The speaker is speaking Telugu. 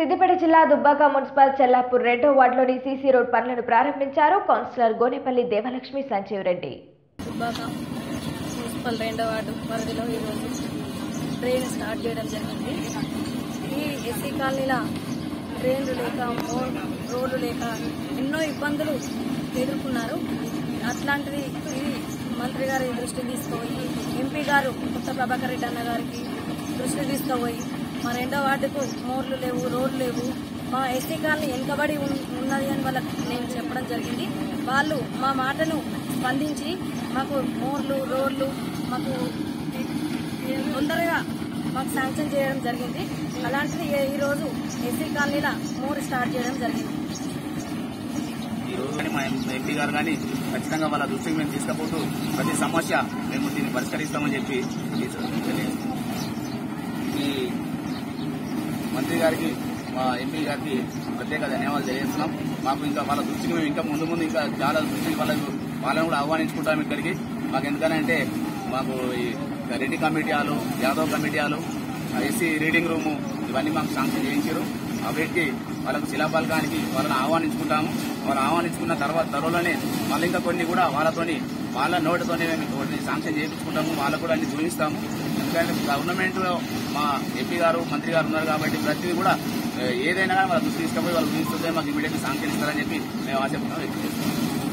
సిద్దిపేట జిల్లా దుబ్బాక మున్సిపల్ చెల్లాపూర్ రెండో వార్డులోని సీసీ రోడ్ పనులను ప్రారంభించారు కౌన్సిలర్ గోనేపల్లి దేవలక్ష్మి సంజీవ్ రెడ్డి దుబ్బాక మున్సిపల్ రెండో వార్డు పరిధిలో ఈరోజు ట్రైన్ స్టార్ట్ చేయడం జరిగింది ఈ ఎస్సీ కాలనీల ట్రైన్లు లేక మో- రోడ్లు లేక ఎన్నో ఇబ్బందులు ఎదుర్కొన్నారు అట్లాంటిది ఇది మంత్రి గారి దృష్టికి తీసుకుపోయి ఎంపీ గారు కొత్త ప్రభాకర్ రెడ్డి అన్న గారికి దృష్టికి తీసుకుపోయి మా రెండో వార్డుకు మోర్లు లేవు రోడ్లు లేవు మా ఎస్సీ కాలనీ వెనుకబడి ఉన్- ఉన్నది అని వాళ్ళకి నేను చెప్పడం జరిగింది వాళ్ళు మా మాటను స్పందించి మాకు మోర్లు రోడ్లు మాకు తొందరగా మాకు శాంక్షన్ చేయడం జరిగింది అలాంటిది ఈ- ఈరోజు ఎస్సీ కాలనీలో మోర్ స్టార్ట్ చేయడం జరిగింది ఈ రోజు కానీ మా ఎంపీ గారు కానీ ఖచ్చితంగా వాళ్ళ దృష్టికి మేము తీసుకుపోతూ ప్రతి సమస్య మేము దీన్ని పరిష్కరిస్తామని చెప్పి ఈ తెలియజేస్తున్నాం. ఈ మంత్రి గారికి మా ఎంపీ గారికి ప్రత్యేక ధన్యవాదాలు తెలియజేస్తున్నాం మాకు ఇంకా వాళ్ళ దృష్టికి మేము ఇంకా ముందు ముందు ఇంకా చాలా దృష్టికి వాళ్ళకు వాళ్ళని కూడా ఆహ్వానించుకుంటాం ఇక్కడికి మాకు ఎందుకనంటే మాకు ఈ Reddy committee hall Yadav committee hall SC reading room ఇవన్నీ మాకు శాంక్షన్ చేయించారు అవిటికి వాళ్ళకు శిలాఫలకానికి వాళ్ళని ఆహ్వానించుకుంటాము వాళ్ళు ఆహ్వానించుకున్న తర్వాత త్వరలోనే మళ్ళీ ఇంకా కొన్ని కూడా వాళ్ళతోని వాళ్ళ నోటితోనే మేము కొన్ని శాంక్షన్ చేయించుకుంటాము వాళ్ళకు కూడా అన్ని చూపిస్తాము ఎందుకంటే గవర్నమెంట్ మా ఎంపీ గారు మంత్రి గారు ఉన్నారు కాబట్టి ప్రతిదీ కూడా ఏ, ఏదైనా కానీ వాళ్ళ దృష్టి తీసుకపోయి వాళ్ళు చూపిస్తుంటే మాకు ఇమీడియట్గా శాంక్షన్ ఇస్తారని చెప్పి మేము ఆశ వ్యక్తం చేస్తున్నాం